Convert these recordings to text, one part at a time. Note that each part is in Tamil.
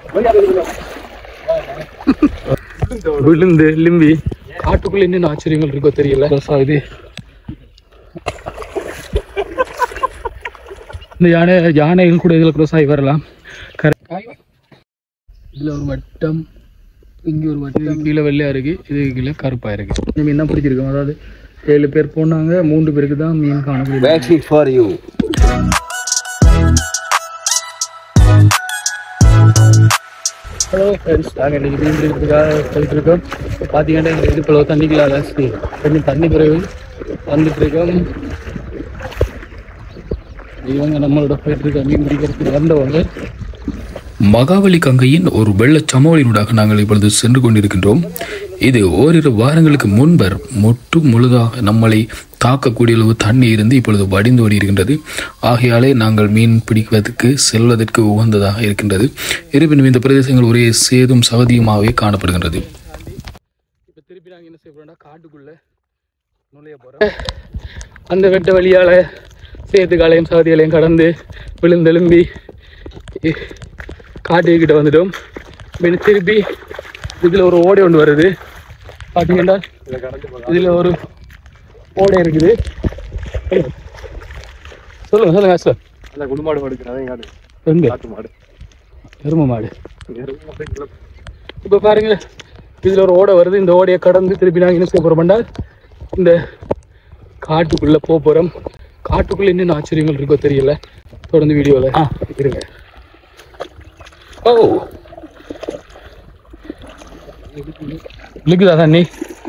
விழுந்து லிம்பி காட்டுக்குள்ள என்ன ஆச்சரியங்கள் இருக்கோ தெரியல ஆகுது இந்த யானை யானைகள் கூட இதில் க்ரோஸ் ஆகி வரலாம் கரெக்ட் இதில் ஒரு வட்டம் இங்கே ஒரு வட்டம் கீழே வெள்ளையா இருக்கு இது கீழே கருப்பா இருக்கு இந்த மீன் தான் பிடிச்சிருக்கோம் அதாவது ஏழு பேர் போனாங்க மூன்று பேருக்கு தான் மீன் காணப்படுது Waiting for you. Hello friends நாங்கள் இன்றைக்கி மீன் பிடிக்கிறதுக்காக போயிட்டு இருக்கோம் பார்த்தீங்கன்னா எங்கள் இடுப்பில் தண்ணிக்குள்ள அலசி கொஞ்சம் தண்ணி பிறகு வந்துட்டு இருக்கோம் இவங்க நம்மளோட போயிட்டு இருக்க மீன் பிடிக்கிறதுக்கு வந்தவங்க மகாவலி கங்கையின் ஒரு வெள்ளச் சமவெளியினூடாக நாங்கள் இப்பொழுது சென்று கொண்டிருக்கின்றோம் இது ஓரிரு வாரங்களுக்கு முன்பர் மொட்டு முழுதாக நம்மளை தாக்கக்கூடிய அளவு தண்ணி இருந்து இப்பொழுது வடிந்து ஓடி இருக்கின்றது ஆகையாலே நாங்கள் மீன் பிடிப்பதற்கு செல்வதற்கு உகந்ததாக இருக்கின்றது இருப்பினும் இந்த பிரதேசங்கள் ஒரே சேதும் சகதியுமாகவே காணப்படுகின்றது இப்போ திருப்பி நாங்கள் என்ன செய்ய போகிறோம்னா காட்டுக்குள்ளே நுழைய போகிறோம் அந்த வெட்ட வழியால் சேத்துக்காலையும் சாதியாலையும் கடந்து விழுந்தெலும்பி இ- காட்டுக்கிட்ட வந்துட்டோம் பின்ன திருப்பி இதில் ஒரு ஓடை ஒன்று வருது பார்த்தீங்கன்னா இதில் ஒரு ஓடை இருக்குது சொல்லுங்க சொல்லுங்க சார் அந்த குடும்பாடு படுக்கிறதே காடு எங்க காட்டு மாடு எரும மாடு இப்போ பாருங்க இதில் ஒரு ஓடை வருது இந்த ஓடையை கடந்து திருப்பி நாங்கள் என்ன செய்ய போகிறோம்னா இந்த காட்டுக்குள்ளே போக போகிறோம் காட்டுக்குள்ளே என்னென்ன ஆச்சரியங்கள் இருக்கோ தெரியல தொடர்ந்து வீடியோவில் ஆ இருங்க ஓ இருக்குதா தண்ணி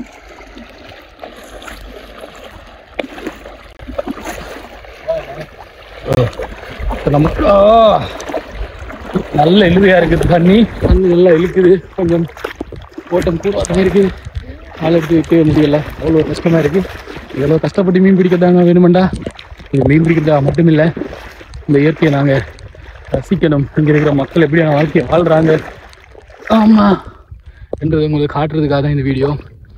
ஓ. இப்ப நமக்கு ஆ நல்ல இழுவையா இருக்குது தண்ணி தண்ணி நல்லா இழுக்குது கொஞ்சம் ஓட்டம் கூட இருக்குது காலை எடுத்து வைக்கவே முடியல அவ்வளோ கஷ்டமா இருக்கு எவ்வளோ கஷ்டப்பட்டு மீன் பிடிக்கிறதாங்க வேணுமெண்டா இது மீன் பிடிக்கிறதா மட்டும் இல்லை இந்த இயற்கையை நாங்கள் ரசிக்கணும் இங்கே இருக்கிற மக்கள் எப்படியான வாழ்க்கையை வாழ்கிறாங்க ஆமாம் என்றது உங்களுக்கு காட்டுறதுக்காக தான் இந்த வீடியோ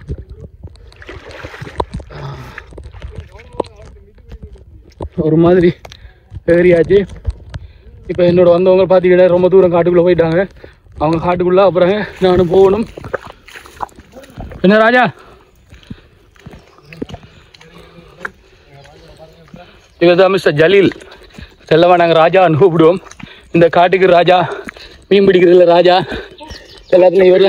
ஒரு மாதிரி ஏரியாச்சு இப்போ என்னோட வந்தவங்க பார்த்தீங்கன்னா ரொம்ப தூரம் காட்டுக்குள்ளே போயிட்டாங்க அவங்க காட்டுக்குள்ளே அப்புறம் நானும் போகணும் என்ன ராஜா இவர் தான் மிஸ்டர் ஜலீல் செல்லவா நாங்கள் ராஜான்னு கூப்பிடுவோம் இந்த காட்டுக்கு ராஜா மீன் பிடிக்கிறதுல ராஜா எல்லாத்துலையும் இவர்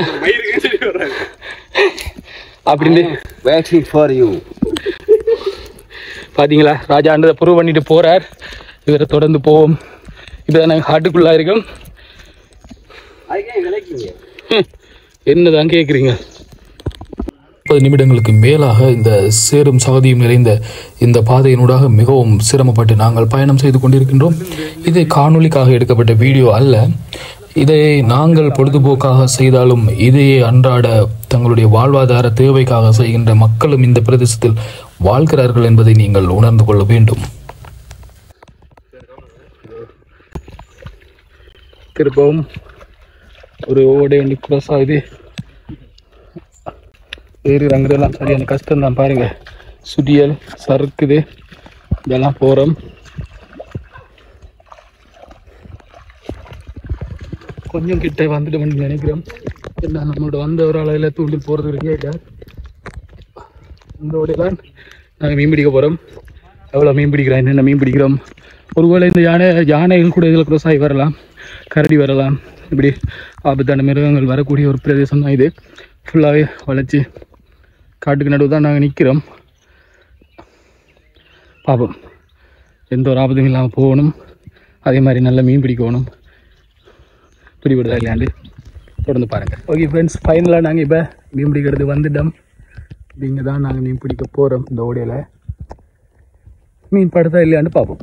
அப்படின்னு Waiting for you. பார்த்தீங்களா ராஜான்றதை ப்ரூவ் பண்ணிட்டு போறார் இவரை தொடர்ந்து போவோம் இப்போ நாங்கள் காட்டுக்குள்ளா இருக்கோம் ஹம், என்னதான் கேட்குறீங்க முப்பது நிமிடங்களுக்கு மேலாக இந்த சேரும் சகதியும் நிறைந்த இந்த பாதையினூடாக மிகவும் சிரமப்பட்டு நாங்கள் பயணம் செய்து கொண்டிருக்கின்றோம் இது காணொளிக்காக எடுக்கப்பட்ட வீடியோ அல்ல இதை நாங்கள் பொழுதுபோக்காக செய்தாலும் இதையே அன்றாட தங்களுடைய வாழ்வாதார தேவைக்காக செய்கின்ற மக்களும் இந்த பிரதேசத்தில் வாழ்கிறார்கள் என்பதை நீங்கள் உணர்ந்து கொள்ள வேண்டும் திருப்பவும் ஒரு ஓடை வண்டி cross ஆகுது ஏறி இறங்குறதெல்லாம் சரியான கஷ்டம் தான் பாருங்க சுடியல் சறுக்குது இதெல்லாம் போகிறோம் கொஞ்சம் கிட்ட வந்துட்டு நினைக்கிறோம் எல்லாம் நம்மளோட வந்த ஒரு அளவில் தூண்டி போகிறதுக்கு கேட்டார் இந்த ஓடையெல்லாம் நாங்கள் மீன் பிடிக்க போகிறோம் எவ்வளோ மீன் பிடிக்கிறோம் என்னென்ன மீன் பிடிக்கிறோம் ஒருவேளை இந்த யானை யானைகள் கூட இதில் க்ரோஸ் ஆகி வரலாம் கரடி வரலாம் இப்படி ஆபத்தான மிருகங்கள் வரக்கூடிய ஒரு பிரதேசம் தான் இது ஃபுல்லாகவே வளைச்சி காட்டுக்கு நடுவு தான் நாங்கள் நிற்கிறோம் பார்ப்போம் எந்த ஒரு ஆபத்தும் இல்லாமல் போகணும் அதே மாதிரி நல்ல மீன் பிடிக்கணும் பிடிபடுதா இல்லையாண்டு தொடர்ந்து பாருங்கள் ஓகே ஃப்ரெண்ட்ஸ் ஃபைனலாக நாங்கள் இப்போ மீன் பிடிக்கிறது வந்துட்டோம் இங்கே தான் நாங்கள் மீன் பிடிக்க போகிறோம் இந்த ஓடையில் மீன் படுதா இல்லையான்னு பார்ப்போம்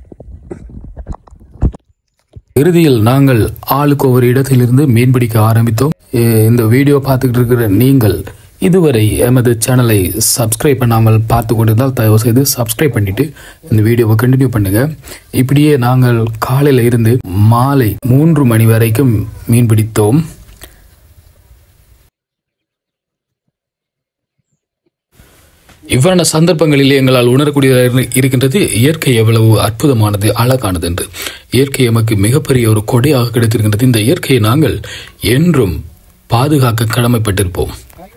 இறுதியில் நாங்கள் ஆளுக்கு ஒவ்வொரு இடத்திலிருந்து மீன்பிடிக்க ஆரம்பித்தோம் எ- இந்த வீடியோ பார்த்துக்கிட்டு இருக்கிற நீங்கள் இதுவரை எமது சேனலை சப்ஸ்கிரைப் பண்ணாமல் பார்த்து கொண்டிருந்தால் தயவு செய்து சப்ஸ்கிரைப் பண்ணிட்டு இந்த வீடியோவை கண்டினியூ பண்ணுங்க இப்படியே நாங்கள் காலையில இருந்து மாலை மூன்று மணி வரைக்கும் மீன் பிடித்தோம் இவ்வாறான சந்தர்ப்பங்களிலே எங்களால் உணரக்கூடியதாக இரு- இருக்கின்றது இயற்கை எவ்வளவு அற்புதமானது அழகானது என்று இயற்கை எமக்கு மிகப்பெரிய ஒரு கொடையாக கிடைத்திருக்கின்றது இந்த இயற்கையை நாங்கள் என்றும் பாதுகாக்க கடமைப்பட்டிருப்போம்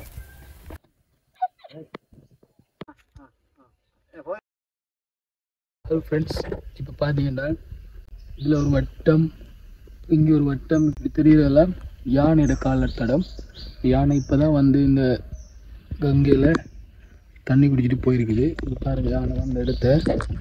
ஹலோ ஃப்ரெண்ட்ஸ் இப்போ பார்த்தீங்கன்னா இதில் ஒரு வட்டம் இங்கே ஒரு வட்டம் இப்படி தெரியறதெல்லாம் யானையோட கால தடம் யானை இப்போ தான் வந்து இந்த கங்கையில் தண்ணி குடிச்சிட்டு போயிருக்குது இது பாருங்க யானை வந்த இடத்த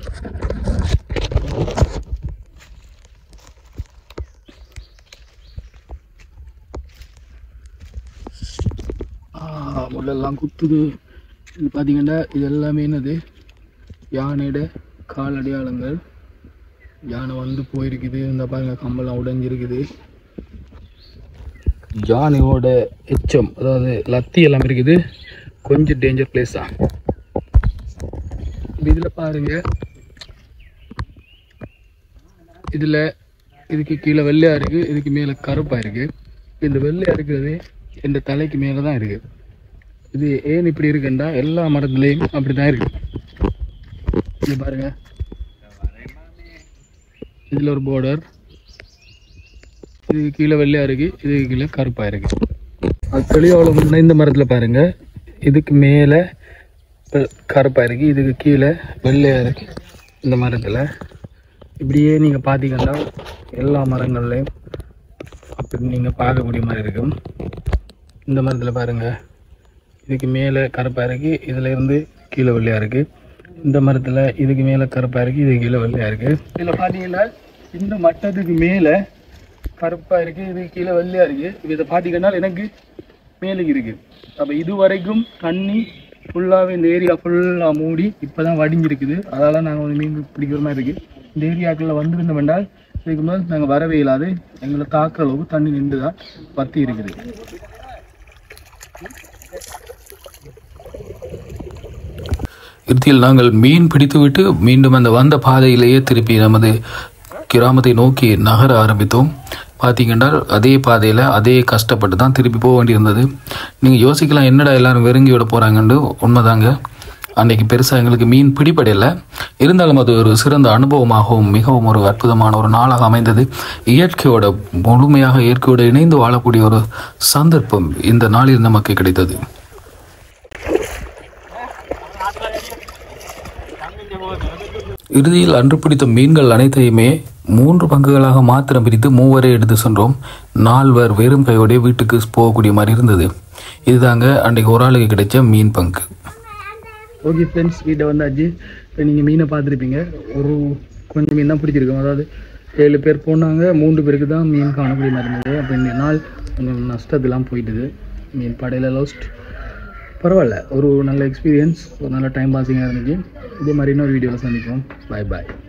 ஆ, முள்ளெல்லாம் குத்துது இது பார்த்தீங்கன்னா இது எல்லாமே என்னது யானையோட கால் அடையாளங்கள் யானை வந்து போயிருக்குது இந்த பாருங்க கம்பெல்லாம் உடைஞ்சிருக்குது யானையோட எச்சம் அதாவது லத்தி எல்லாம் இருக்குது கொஞ்சம் டேஞ்சர் பிளேஸ் தான் இதில் பாருங்க இதில் இதுக்கு கீழே வெள்ளையா இருக்கு இதுக்கு மேலே கருப்பா இருக்கு இந்த வெள்ளையா இருக்கிறது இந்த தலைக்கு மேலே தான் இருக்கு இது ஏன் இப்படி இருக்குன்னா எல்லா மரத்துலேயும் அப்படி தான் இருக்கு இங்க பாருங்க இதுல ஒரு பார்டர் இது கீழே வெள்ளையா இருக்கு இது கீழே கருப்பா இருக்கு அது தெளிவாக முன்ன இந்த மரத்துல பாருங்க இதுக்கு மேல அஹ், கருப்பா இருக்கு இதுக்கு கீழே வெள்ளையா இருக்கு இந்த மரத்துல இப்படியே நீங்க பாத்தீங்கன்னா எல்லா மரங்கள்லையும் அப்படி நீங்க பார்க்கக்கூடிய மாதிரி இருக்கும் இந்த மரத்துல பாருங்க இதுக்கு மேலே கருப்பாக இருக்குது இதில் இருந்து கீழே வெள்ளையாக இருக்குது இந்த மரத்தில் இதுக்கு மேலே கருப்பாக இருக்குது இது கீழே வெள்ளையாக இருக்குது இதில் பார்த்தீங்கன்னா இந்த மட்டத்துக்கு மேலே கருப்பாக இருக்குது இது கீழே வெள்ளையாக இருக்குது இதை பார்த்தீங்கன்னா எனக்கு மேலுக்கு இருக்குது அப்போ இது வரைக்கும் தண்ணி ஃபுல்லாகவே இந்த ஏரியா ஃபுல்லாக மூடி இப்போ தான் வடிஞ்சிருக்குது அதால் நாங்கள் வந்து மீன் பிடிக்கிற மாதிரி இருக்குது இந்த ஏரியாக்குள்ளே வந்திருந்தோம் என்றால் இதுக்கு மேலே நாங்கள் வரவே இல்லாது எங்களை தாக்குற அளவுக்கு தண்ணி நின்று தான் பற்றி இருக்குது இறுதியில் நாங்கள் மீன் பிடித்துவிட்டு மீண்டும் அந்த வந்த பாதையிலேயே திருப்பி நமது கிராமத்தை நோக்கி நகர ஆரம்பித்தோம் பார்த்தீங்கன்னா அதே பாதையில் அதே கஷ்டப்பட்டு தான் திருப்பி போக வேண்டியிருந்தது நீங்கள் யோசிக்கலாம் என்னடா எல்லாரும் வெறுங்கி விட போகிறாங்கன்னு உண்மைதாங்க அன்னைக்கு பெருசாக எங்களுக்கு மீன் பிடிபடலை இருந்தாலும் அது ஒரு சிறந்த அனுபவமாகவும் மிகவும் ஒரு அற்புதமான ஒரு நாளாக அமைந்தது இயற்கையோட முழுமையாக இயற்கையோடு இணைந்து வாழக்கூடிய ஒரு சந்தர்ப்பம் இந்த நாளில் நமக்கு கிடைத்தது இறுதியில் அன்று பிடித்த மீன்கள் அனைத்தையுமே மூன்று பங்குகளாக மாத்திரம் பிரித்து மூவரே எடுத்து சென்றோம் நால்வர் வெறும் கையோடே வீட்டுக்கு போகக்கூடிய மாதிரி இருந்தது இதுதாங்க அன்றைக்கு ஒரு ஆளுக்கு கிடைச்ச மீன் பங்கு ஓகே ஃப்ரெண்ட்ஸ் வீட்டை வந்தாச்சு இப்போ நீங்கள் மீனை பார்த்துருப்பீங்க ஒரு கொஞ்சம் மீன் தான் பிடிச்சிருக்கோம் அதாவது ஏழு பேர் போனாங்க மூன்று பேருக்கு தான் மீன் காணக்கூடிய மாதிரி இருந்தது அப்போ இந்த நாள் கொஞ்சம் நஷ்டத்தெல்லாம் போயிட்டுது மீன் படையில் லாஸ்ட் பரவாயில்ல ஒரு நல்ல எக்ஸ்பீரியன்ஸ் ஒரு நல்ல டைம் பாஸிங்காக இருந்துச்சு இதே மாதிரி இன்னொரு வீடியோவில் சந்திப்போம் பாய் பாய்